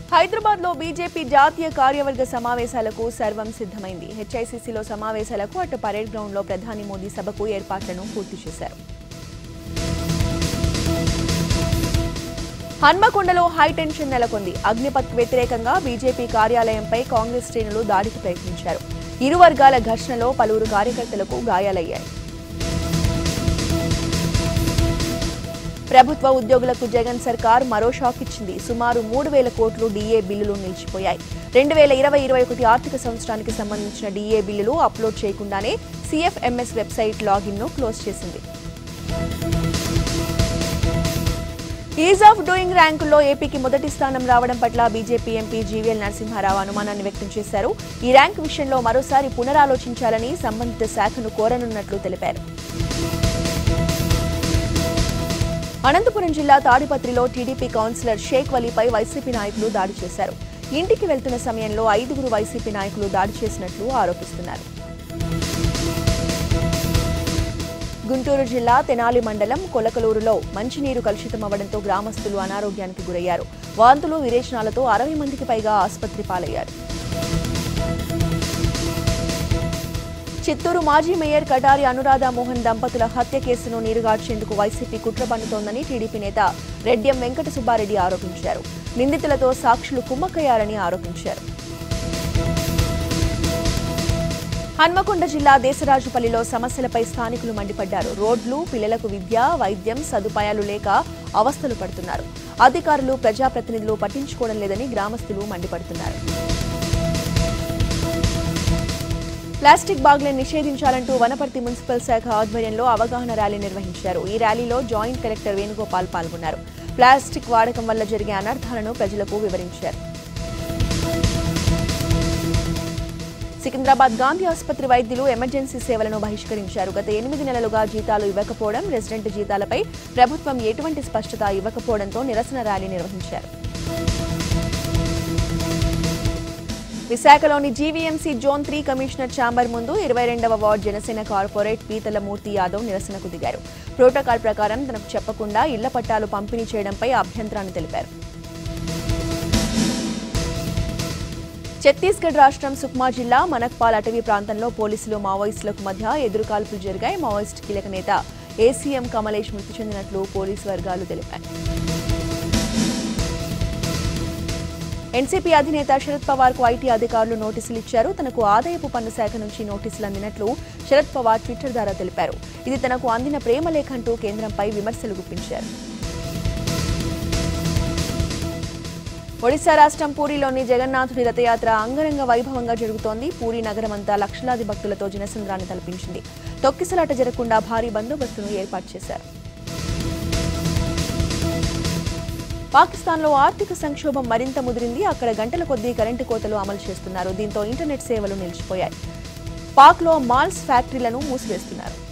హైదరాబాద్ లో బీజేపీ జాతీయ కార్యవర్గ సమావేశాలకు సర్వం సిద్ధమైంది హెచ్ఐసిసిలో సమావేశాలకు అటు పరేడ్ గ్రౌండ్ లో ప్రధాని మోదీ సభకు ఏర్పాట్లను పూర్తి చేశారు హన్మకొండలో హైటెన్షన్ నెలకొంది అగ్నిపత్ వ్యతిరేకంగా బీజేపీ కార్యాలయంపై కాంగ్రెస్ శ్రేణులు దాడికి ప్రయత్నించారు ఇరు వర్గాల ఘర్షణలో పలువురు కార్యకర్తలకు గాయాలయ్యాయి ప్రభుత్వ ఉద్యోగులకు జగన్ సర్కార్ మరో షాక్ ఇచ్చింది సుమారు మూడు వేల కోట్లు డీఏ బిల్లులు నిలిచిపోయాయి రెండు వేల ఇరవై ఇరవై ఒకటి ఆర్థిక సంవత్సరానికి సంబంధించిన డీఏ బిల్లులు అప్లోడ్ చేయకుండానే సీఎఫ్ఎంఎస్ వెబ్సైట్ లాగిన్ను క్లోజ్ చేసింది ఈజ్ ఆఫ్ డూయింగ్ ర్యాంకుల్లో ఏపీకి మొదటి స్థానం రావడం పట్ల బీజేపీ ఎంపీ జీవీఎల్ నరసింహారావు అనుమానాన్ని వ్యక్తం చేశారు ఈ ర్యాంక్ విషయంలో మరోసారి పునరాలోచించాలని సంబంధిత శాఖను కోరనున్నట్లు తెలిపారు అనంతపురం జిల్లా తాడిపత్రిలో టీడీపీ కౌన్సిలర్ షేక్ వలీపై వైసీపీ నాయకులు దాడి చేశారు ఇంటికి వెళ్తున్న సమయంలో ఐదుగురు వైసీపీ నాయకులు దాడి చేసినట్లు ఆరోపిస్తున్నారు గుంటూరు జిల్లా తెనాలి మండలం కొలకలూరులో మంచినీరు కలుషితమవ్వడంతో గ్రామస్తులు అనారోగ్యానికి గురయ్యారు వాంతులు విరేచనాలతో అరవై మందికి పైగా ఆసుపత్రి పాలయ్యారు చిత్తూరు మాజీ మేయర్ కటారి అనురాధ మోహన్ దంపతుల హత్య కేసును నీరుగార్చేందుకు వైసీపీ కుట్ర పన్నుతోందని టీడీపీ నేత రెడ్డియం వెంకట సుబ్బారెడ్డి ఆరోపించారు నిందితులతో సాక్షులు కుమ్మక్కయ్యారని ఆరోపించారు హన్మకొండ జిల్లా దేశరాజుపల్లిలో సమస్యలపై స్థానికులు మండిపడ్డారు రోడ్లు పిల్లలకు విద్య వైద్యం సదుపాయాలు లేక అవస్థలు పడుతున్నారు అధికారులు ప్రజాప్రతినిధులు పట్టించుకోవడం లేదని గ్రామస్తులు మండిపడుతున్నారు ప్లాస్టిక్ బాగ్లను నిషేధించాలంటూ వనపర్తి మున్సిపల్ శాఖ ఆధ్వర్యంలో అవగాహన ర్యాలీ నిర్వహించారు ఈ ర్యాలీలో జాయింట్ కలెక్టర్ వేణుగోపాల్ పాల్గొన్నారు ప్లాస్టిక్ వాడకం వల్ల జరిగే అనర్థాలను ప్రజలకు వివరించారు సికింద్రాబాద్ గాంధీ ఆసుపత్రి వైద్యులు ఎమర్జెన్సీ సేవలను బహిష్కరించారు గత ఎనిమిది నెలలుగా జీతాలు ఇవ్వకపోవడం రెసిడెంట్ జీతాలపై ప్రభుత్వం ఎటువంటి స్పష్టత ఇవ్వకపోవడంతో నిరసన ర్యాలీ నిర్వహించారు విశాఖలోని GVMC zone three commissioner chamber ముందు ఇరవై రెండవ వార్డు జనసేన కార్పొరేట్ పీతల మూర్తి యాదవ్ నిరసనకు దిగారు ప్రోటోకాల్ ప్రకారం తనకు చెప్పకుండా ఇళ్ల పట్టాలు పంపిణీ చేయడంపై అభ్యంతరాన్ని తెలిపారు ఛత్తీస్గఢ్ రాష్ట్రం సుక్మా జిల్లా మనక్పాల్ అటవీ ప్రాంతంలో పోలీసులు మావోయిస్టులకు మధ్య ఎదురుకాల్పులు జరిగాయి మావోయిస్ట్ కీలక నేత ఏసీఎం కమలేష్ మృతి చెందినట్లు పోలీసు వర్గాలు తెలిపాయి ఎన్సీపీ అధినేత శరద్ పవార్ కు ఐటీ అధికారులు నోటీసులు ఇచ్చారు తనకు ఆదాయపు పన్ను శాఖ నుంచి నోటీసులు అందినట్లు శరద్ పవార్ ట్విట్టర్ ద్వారా తెలిపారు ఇది తనకు అందిన ప్రేమ లేఖ అంటూ కేంద్రంపై విమర్శలు గుప్పించారు ఒడిశా రాష్ట్రం పూరిలోని జగన్నాథుడి రథయాత్ర అంగరంగ వైభవంగా జరుగుతోంది పూరి నగరమంతా లక్షలాది భక్తులతో జనసంద్రాన్ని తలపించింది తొక్కిసలాట జరగకుండా భారీ బందోబస్తును ఏర్పాటు చేశారు పాకిస్తాన్లో ఆర్థిక సంక్షోభం మరింత ముదిరింది అక్కడ గంటల కొద్దీ కరెంటు కోతలు అమలు చేస్తున్నారు దీంతో ఇంటర్నెట్ సేవలు నిలిచిపోయాయి పాక్లో మాల్స్ ఫ్యాక్టరీలను మూసివేస్తున్నారు